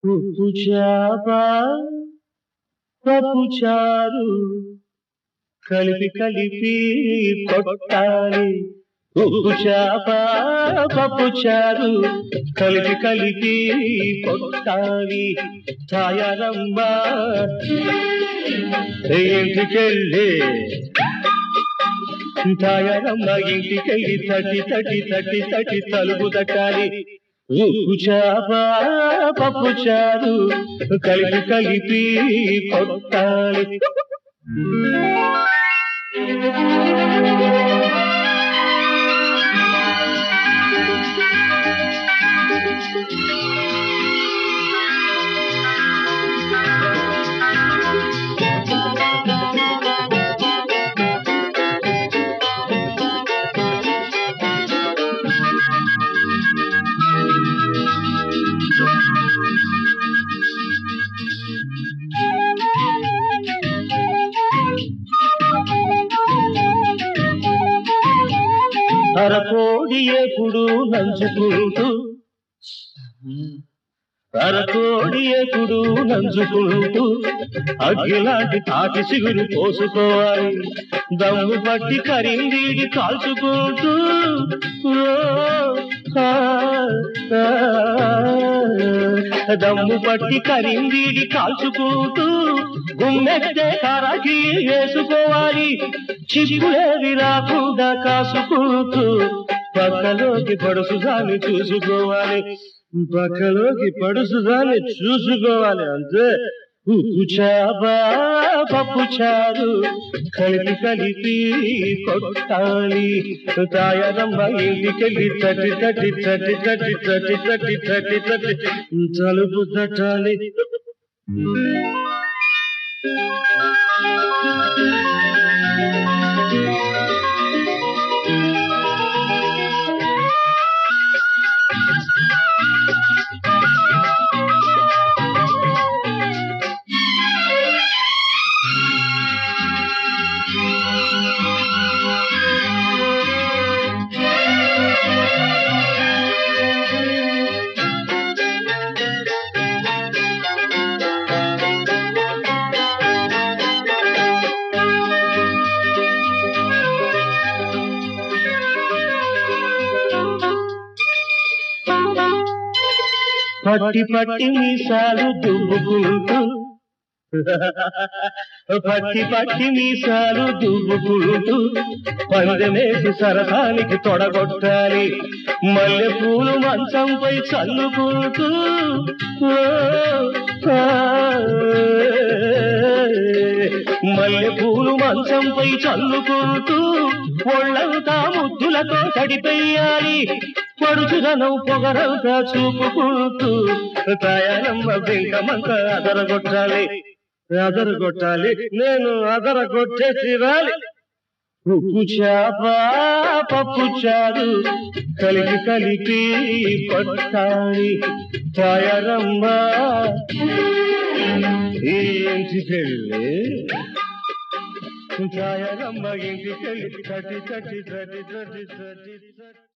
ఉప్పు చేప పప్పు చారు కలిపి కలిపి కొట్టాలి ఉప్పు చేప పప్పు చారు కలిపి కలిపి కొట్టాలి ఛాయరమ్మ ఇంటికెళ్ళి ఛాయరమ్మ ఇంటికెళ్ళి తటి తటి తటి తటి తలుపు తట్టాలి ఉప్పు చేప పప్పు చారు కలిపి కలిపి కొట్టాలి అరకోడి ఎప్పుడు నంచుకుంటూ అరకోడి ఎప్పుడు నంచుకుంటూ అగ్గిలాంటి తాటి సిగురు పోసుకోవాలి దమ్ము పట్టి కరిందీడి కాల్చుకుంటూ ఓ, ఆ, ఆ, దమ్ము పట్టి కరిందీడి కాల్చుకుంటూ గుమ్మెత్తే కరకి వేసుకోవాలి చిక్కులేవి రాకుండా కాసుకుంటూ పక్కలోకి పడుసుదాన్ని చూసుకోవాలి పక్కలోకి పడుసుదాన్ని చూసుకోవాలి అంతే ఉప్పు చేప పప్పు చారు కలిపి కలిపి కొట్టాలి తాయరమ్మ ఇంటికెళ్ళి తట్టి తట్టి తట్టి తట్టి తట్టి తట్టి తట్టి తట్టి తలుపు తట్టాలి పట్టి పట్టి మీసాలు దువ్వుకుంటూ పట్టి పట్టి మీసాలు దువ్వుకుంటూ పందెమేసి సరసానికి తొడగొట్టాలి మల్లె పూలు మంచంపై చల్లుకుంటూ ఓ, ఆ, మల్లె పూలు మంచంపై చల్లుకుంటూ ఒళ్ళంతా ముద్దులతో తడిపెయ్యాలి పడుచుదనం పొగరంతా చూపుకుంటూ తయారమ్మ బెంకమంత అదరగొట్టాలి అదరగొట్టాలి నేను అదరగొట్టే తీరాలి ఉప్పు చేప పప్పు చారు కలిపి కలిపి కొట్టాలి తయారమ్మ ఇంటికెళ్ళి ఛాయరమ్మ ఇంటికెళ్ళి తటి తటి తటి తటి తటి తటి